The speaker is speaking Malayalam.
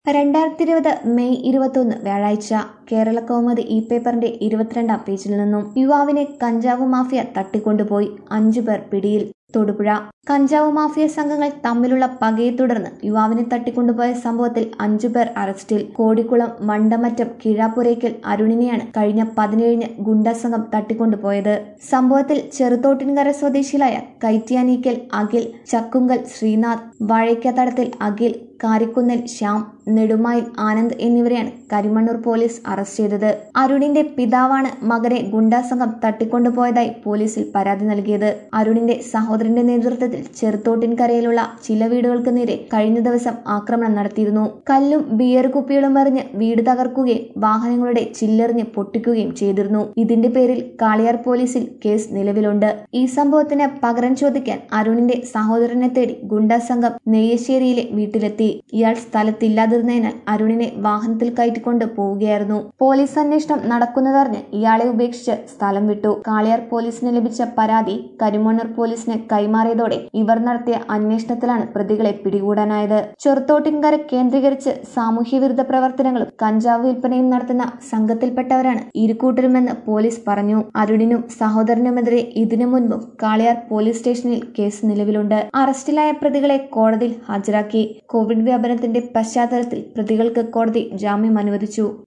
രണ്ടായിരത്തി ഇരുപത് മെയ് ഇരുപത്തൊന്ന് വ്യാഴാഴ്ച കേരള കൗമുദി ഇ പേപ്പറിന്റെ ഇരുപത്തിരണ്ടാം പേജിൽ നിന്നും യുവാവിനെ കഞ്ചാവ് മാഫിയ തട്ടിക്കൊണ്ടുപോയി അഞ്ചു പേർ പിടിയിൽ തൊടുപുഴ കഞ്ചാവ് മാഫിയ സംഘങ്ങൾ തമ്മിലുള്ള പകയെ തുടർന്ന് യുവാവിനെ തട്ടിക്കൊണ്ടുപോയ സംഭവത്തിൽ അഞ്ചു പേർ അറസ്റ്റിൽ കോടിക്കുളം മണ്ടമറ്റം കിഴാപ്പുരയ്ക്കൽ അരുണിനെയാണ് കഴിഞ്ഞ പതിനേഴിന് ഗുണ്ടാ സംഘം തട്ടിക്കൊണ്ടുപോയത് സംഭവത്തിൽ ചെറുതോട്ടിൻകര സ്വദേശികളായ കൈറ്റിയാനീക്കൽ അഖിൽ ചക്കുങ്കൽ ശ്രീനാഥ് വാഴയ്ക്കത്തടത്തിൽ അഖിൽ കാരിക്കുന്നൽ ശ്യാം നെടുമായിൽ ആനന്ദ് എന്നിവരെയാണ് കരിമണ്ണൂർ പോലീസ് അറസ്റ്റ് ചെയ്തത് അരുണിന്റെ പിതാവാണ് മകനെ ഗുണ്ടാസംഘം തട്ടിക്കൊണ്ടുപോയതായി പോലീസിൽ പരാതി നൽകിയത് അരുണിന്റെ സഹോദരന്റെ നേതൃത്വത്തിൽ ചെറുത്തോട്ടിൻകരയിലുള്ള ചില വീടുകൾക്ക് നേരെ കഴിഞ്ഞ ദിവസം ആക്രമണം നടത്തിയിരുന്നു കല്ലും ബിയർ കുപ്പികളും എറിഞ്ഞ് വീട് തകർക്കുകയും വാഹനങ്ങളുടെ ചില്ലെറിഞ്ഞ് പൊട്ടിക്കുകയും ചെയ്തിരുന്നു ഇതിന്റെ പേരിൽ കാളിയാർ പോലീസിൽ കേസ് നിലവിലുണ്ട് ഈ സംഭവത്തിന് പകരം ചോദിക്കാൻ അരുണിന്റെ സഹോദരനെ തേടി ഗുണ്ടാസംഘം നെയ്യശ്ശേരിയിലെ വീട്ടിലെത്തി ഇയാൾ സ്ഥലത്തില്ലാതിരുന്നതിനാൽ അരുണിനെ വാഹനത്തിൽ കയറ്റിക്കൊണ്ട് പോവുകയായിരുന്നു പോലീസ് അന്വേഷണം നടക്കുന്നതറിഞ്ഞ് ഇയാളെ ഉപേക്ഷിച്ച് സ്ഥലം വിട്ടു കാളിയാർ പോലീസിന് ലഭിച്ച പരാതി കരിമണ്ണൂർ പോലീസിന് കൈമാറിയതോടെ ഇവർ നടത്തിയ അന്വേഷണത്തിലാണ് പ്രതികളെ പിടികൂടാനായത് ചെറുത്തോട്ടിൻകര കേന്ദ്രീകരിച്ച് സാമൂഹ്യവിരുദ്ധ പ്രവർത്തനങ്ങളും കഞ്ചാവ് വിൽപ്പനയും നടത്തുന്ന സംഘത്തിൽപ്പെട്ടവരാണ് ഇരുകൂട്ടരുമെന്ന് പോലീസ് പറഞ്ഞു അരുണിനും സഹോദരനുമെതിരെ ഇതിനു മുൻപും കാളിയാർ പോലീസ് സ്റ്റേഷനിൽ കേസ് നിലവിലുണ്ട് അറസ്റ്റിലായ പ്രതികളെ കോടതിയിൽ ഹാജരാക്കി കോവിഡ് വ്യാപനത്തിന്റെ പശ്ചാത്തലത്തിൽ പ്രതികൾക്ക് കോടതി ജാമ്യം അനുവദിച്ചു